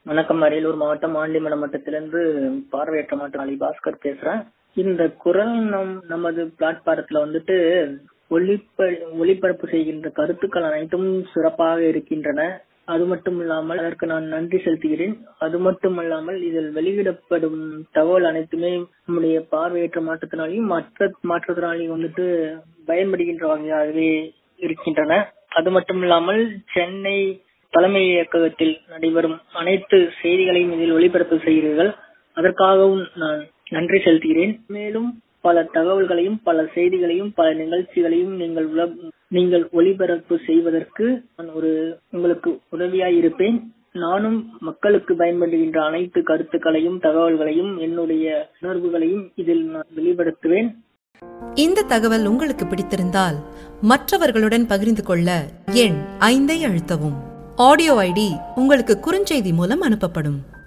வணக்கம் அரியலூர் மாவட்டம் ஆண்டிமலம் மட்டத்திலிருந்து பார்வையற்ற மாற்றாளி பாஸ்கர் பேசுறேன் இந்த குரல் நம் நமது பிளாட்பாரத்துல வந்துட்டு ஒளிப்ப ஒளிபரப்பு செய்கின்ற கருத்துக்கள் அனைத்தும் சிறப்பாக இருக்கின்றன அது மட்டும் இல்லாமல் அதற்கு நான் நன்றி செலுத்துகிறேன் அது மட்டும் இல்லாமல் இதில் வெளியிடப்படும் தகவல் அனைத்துமே நம்முடைய பார்வையற்ற மாற்றத்தினாலையும் மற்ற மாற்றுத்திறனாளியும் வந்துட்டு பயன்படுகின்ற வகையாகவே இருக்கின்றன அது மட்டும் இல்லாமல் சென்னை தலைமை இயக்ககத்தில் நடைபெறும் அனைத்து செய்திகளையும் இதில் ஒளிபரப்பு செய்கிறீர்கள் அதற்காகவும் நான் நன்றி செலுத்துகிறேன் மேலும் பல தகவல்களையும் பல செய்திகளையும் பல நிகழ்ச்சிகளையும் நீங்கள் நீங்கள் ஒளிபரப்பு செய்வதற்கு நான் ஒரு உங்களுக்கு உதவியாய் இருப்பேன் நானும் மக்களுக்கு பயன்படுகின்ற அனைத்து கருத்துக்களையும் தகவல்களையும் என்னுடைய உணர்வுகளையும் இதில் நான் வெளிப்படுத்துவேன் இந்த தகவல் உங்களுக்கு பிடித்திருந்தால் மற்றவர்களுடன் பகிர்ந்து கொள்ள எண் ஐந்தை அழுத்தவும் ஆடியோ ஐடி உங்களுக்கு குறுஞ்செய்தி மூலம் அனுப்பப்படும்